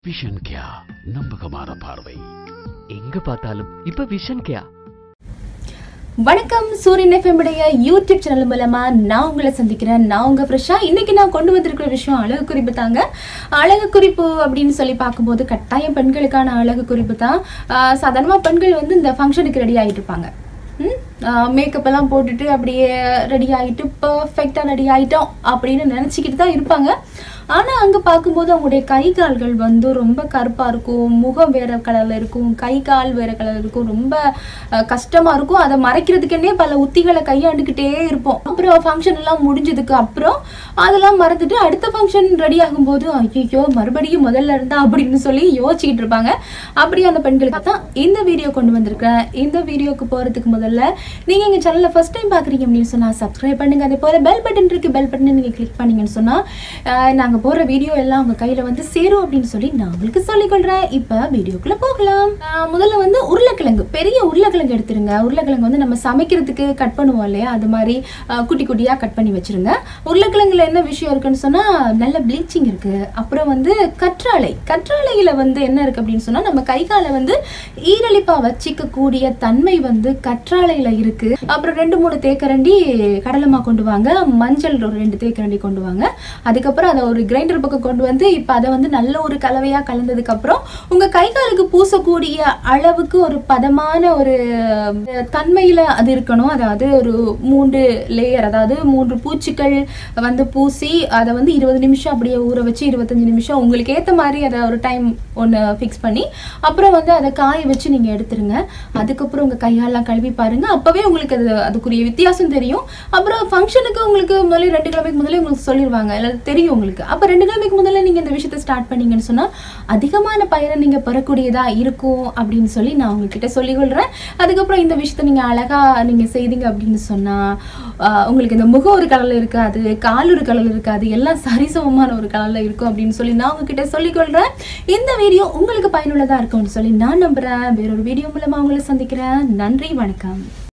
vision கியா நம்பகமான பார்வை எங்க பார்த்தாலும் இப்ப விஷன் கேயா வணக்கம் சூரியன் எஃப்எம் உடைய யூடியூப் சேனல் மூலமா நான் உங்களை சந்திக்கிறேன் நான் உங்க ஃப்ரெஷ்ஷா இன்னைக்கு நான் கொண்டு வந்திருக்கிற விஷயம் அழகு குறிப்பு தாங்க அழகு குறிப்பு அப்படின்னு சொல்லி பார்க்கும்போது கட்டாயம் பெண்களுக்கான அழகு குறிப்பு தான் ஆஹ் சாதாரணமா பெண்கள் வந்து இந்த ஃபங்க்ஷனுக்கு ரெடி ஆகிட்டு இருப்பாங்க மேக்கப் எல்லாம் போட்டுட்டு அப்படியே ரெடி ஆகிட்டு பர்ஃபெக்டாக ரெடி ஆகிட்டோம் அப்படின்னு நினச்சிக்கிட்டு தான் இருப்பாங்க ஆனால் அங்கே பார்க்கும்போது அவங்களுடைய கை கால்கள் வந்து ரொம்ப கருப்பாக இருக்கும் முகம் வேறு கலரில் இருக்கும் கை கால் வேறு கலர் இருக்கும் ரொம்ப கஷ்டமாக இருக்கும் அதை மறைக்கிறதுக்குன்னே பல உத்திகளை கையாண்டுக்கிட்டே இருப்போம் அப்புறம் ஃபங்க்ஷன் எல்லாம் முடிஞ்சதுக்கு அப்புறம் அதெல்லாம் மறந்துட்டு அடுத்த ஃபங்க்ஷன் ரெடி ஆகும்போது ஐயோ மறுபடியும் முதல்ல இருந்தா அப்படின்னு சொல்லி யோசிச்சுக்கிட்டு இருப்பாங்க அப்படி அந்த பெண்களுக்கு தான் இந்த வீடியோ கொண்டு வந்திருக்கேன் இந்த வீடியோக்கு போகிறதுக்கு முதல்ல நீங்கள் எங்கள் சேனலில் ஃபஸ்ட் டைம் பார்க்குறீங்க அப்படின்னு சொன்னால் சப்ஸ்கிரைப் பண்ணுங்க அதே போல் பெல் பட்டன் இருக்கு பெல் பட்டன் நீங்கள் கிளிக் பண்ணீங்கன்னு சொன்னால் நாங்கள் போடுற வீடியோ எல்லாம் உங்கள் கையில் வந்து சேரும் அப்படின்னு சொல்லி நான் உங்களுக்கு சொல்லிக்கொள்கிறேன் இப்போ வீடியோக்குள்ளே போகலாம் ஆஹ் முதல்ல வந்து உருளைக்கிழங்கு பெரிய உருளைக்கிழங்கு எடுத்துருங்க உருளைக்கிழங்கு வந்து நம்ம சமைக்கிறதுக்கு கட் பண்ணுவோம் இல்லையா அது மாதிரி ஆஹ் குட்டி குட்டியாக கட் பண்ணி வச்சிருங்க உருளைக்கிழங்குல என்ன விஷயம் இருக்குன்னு சொன்னால் நல்ல ப்ளீச்சிங் இருக்குது அப்புறம் வந்து கற்றாழை கற்றாழையில் வந்து என்ன இருக்குது அப்படின்னு சொன்னால் நம்ம கை காலை வந்து ஈரலிப்பாக வச்சிக்கக்கூடிய தன்மை வந்து கற்றாழையில் இருக்குது அப்புறம் ரெண்டு மூணு தேக்கரண்டி கடலைமா கொண்டு வாங்க மஞ்சள் ஒரு ரெண்டு தேக்கரண்டி கொண்டு வாங்க அதுக்கப்புறம் அதை ஒரு கிரைண்டர் பக்கம் கொண்டு வந்து இப்போ அதை வந்து நல்ல ஒரு கலவையாக கலந்ததுக்கப்புறம் உங்கள் கை காலுக்கு பூசக்கூடிய அளவுக்கு ஒரு பதமான ஒரு தன்மையில் அது இருக்கணும் அதாவது ஒரு மூன்று லேயர் அதாவது மூன்று பூச்சிகள் வந்து பூசி அதை வந்து இருபது நிமிஷம் அப்படியே ஊற வச்சு இருபத்தஞ்சு நிமிஷம் உங்களுக்கு ஏற்ற மாதிரி அதை ஒரு டைம் ஒன்று ஃபிக்ஸ் பண்ணி அப்புறம் வந்து அதை காய வச்சு நீங்கள் எடுத்துருங்க அதுக்கப்புறம் உங்கள் கையாலாம் கழுவி பாருங்க அப்போவே உங்களுக்கு அது அதுக்குரிய வித்தியாசம் தெரியும் அப்புறம் ஃபங்க்ஷனுக்கு உங்களுக்கு முதல்ல ரெண்டு கிழமைக்கு முதல்ல உங்களுக்கு சொல்லிடுவாங்க இல்லை தெரியும் உங்களுக்கு அப்போ ரெண்டு கிழமைக்கு முதல்ல நீங்கள் இந்த விஷயத்தை ஸ்டார்ட் பண்ணீங்கன்னு சொன்னால் அதிகமான பயனை நீங்கள் பெறக்கூடியதாக இருக்கும் அப்படின்னு சொல்லி நான் உங்ககிட்ட சொல்லிக்கொள்கிறேன் அதுக்கப்புறம் இந்த விஷயத்த நீங்கள் அழகாக நீங்கள் செய்தீங்க அப்படின்னு சொன்னால் உங்களுக்கு இந்த முகம் ஒரு கலரில் இருக்காது கால் ஒரு கலரில் இருக்காது எல்லாம் சரிசமமான ஒரு கலரில் இருக்கும் அப்படின்னு சொல்லி நான் உங்ககிட்ட சொல்லிக்கொள்கிறேன் இந்த வீடியோ உங்களுக்கு பயனுள்ளதாக இருக்கும்னு சொல்லி நான் நம்புகிறேன் வேறொரு வீடியோ மூலமாக உங்களை சந்திக்கிறேன் நன்றி வணக்கம்